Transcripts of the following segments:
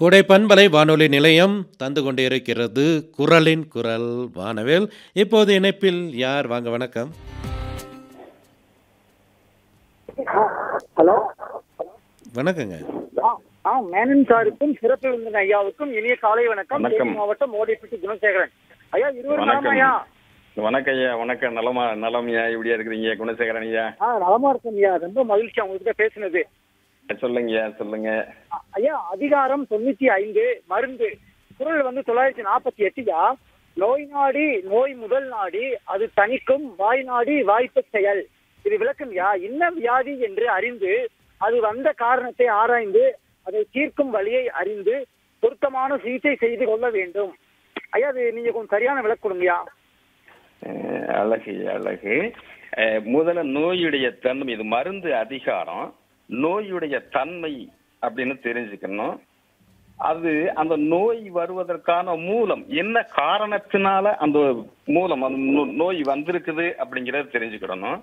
கூடை பண்பலை வானொலி நிலையம் தந்து கொண்டிருக்கிறது குரலின் குரல் வானவேல் இப்போது இணைப்பில் யார் வாங்க வணக்கம் ஹலோ வணக்கங்க ஆ, ஆ மேனன் சாருக்கும் சிறப்பு விருந்தின் ஐயாவுக்கும் இனிய காலை வணக்கம் வணக்கம். தேனி மாவட்டம் மோடிப்பட்டி குணசேகரன் ஐயா இருவரும் வணக்கம் நலமாயா வணக்கம் ஐயா வணக்கம் நலமா நலமையா இப்படியா இருக்கிறீங்க குணசேகரன் ஐயா ஆ நலமா இருக்கும் ஐயா ரொம்ப மகிழ்ச்சி உங்ககிட்ட பேசினது சொல்லுங்கய்யா சொல்லுங்க ஆ, ஐயா அதிகாரம் தொண்ணூத்தி ஐந்து மருந்து குரல் வந்து தொள்ளாயிரத்தி நாற்பத்தி எட்டுயா நோய் நாடி நோய் முதல் நாடி அது தணிக்கும் வாய் நாடி வாய்ப்பு செயல் இது விளக்கம் யா என்ன வியாதி என்று அறிந்து அது வந்த காரணத்தை ஆராய்ந்து அதை தீர்க்கும் வழியை அறிந்து பொருத்தமான சிகிச்சை செய்து கொள்ள வேண்டும் ஐயா அது நீங்க கொஞ்சம் சரியான விளக்கு கொடுங்கய்யா அஹ், அழகு அழகு அஹ், முதல்ல நோயுடைய தன்மை இது மருந்து அதிகாரம் நோயுடைய தன்மை அப்படின்னு தெரிஞ்சுக்கணும் அது அந்த நோய் வருவதற்கான மூலம் என்ன காரணத்தினால அந்த மூலம் அந்த நோ- நோய் வந்திருக்குது அப்படிங்கறத தெரிஞ்சுக்கிடணும்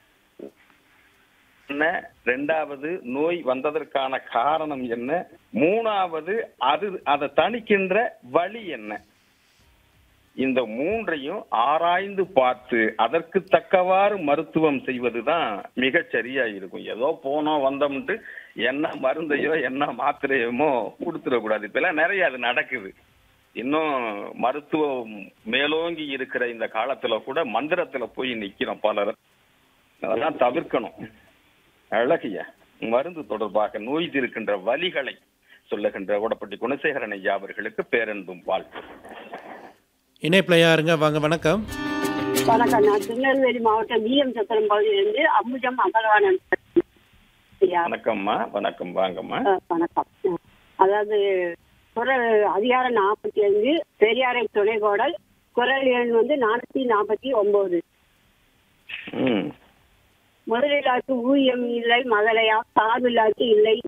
என்ன ரெண்டாவது நோய் வந்ததற்கான காரணம் என்ன மூணாவது அது அதை தணிக்கின்ற வழி என்ன இந்த மூன்றையும் ஆராய்ந்து பார்த்து அதற்கு தக்கவாறு மருத்துவம் செய்வதுதான் மிகச் சரியா இருக்கும் ஏதோ போனோம் வந்தோம்ட்டு என்ன மருந்தையோ என்ன மாத்திரையுமோ கொடுத்துடக்கூடாது இப்பெல்லாம் நிறைய அது நடக்குது இன்னும் மருத்துவம் மேலோங்கி இருக்கிற இந்த காலத்துல கூட மந்திரத்துல போய் நிக்கிறோம் பலர் அதெல்லாம் தவிர்க்கணும் அழகிய மருந்து தொடர்பாக நோய் தீர்க்கின்ற வழிகளை சொல்லுகின்ற உடப்பட்டி குணசேகரன் ஐயா அவர்களுக்கு பேரன்பும் வாழ்த்து இணைப்பில் யாருங்க வாங்க வணக்கம் வணக்கம் நான் திருநெல்வேலி மாவட்டம் விஎம் சத்திரம் பகுதியிலிருந்து அம்புஜம் அகலவாணன் ஐயா, வணக்கம்மா வணக்கம் வாங்கம்மா அஹ், வணக்கம் அஹ், அதாவது குரல் அதிகாரம் நாற்பத்தி ஐந்து பெரியாரை துணைகோடல் குரல் எண் வந்து நானூத்தி நாற்பத்தி ஒன்பது ம் முதலிலாக்கு ஊதியம் இல்லை மகளையா சார்பில்லாக்கு இல்லை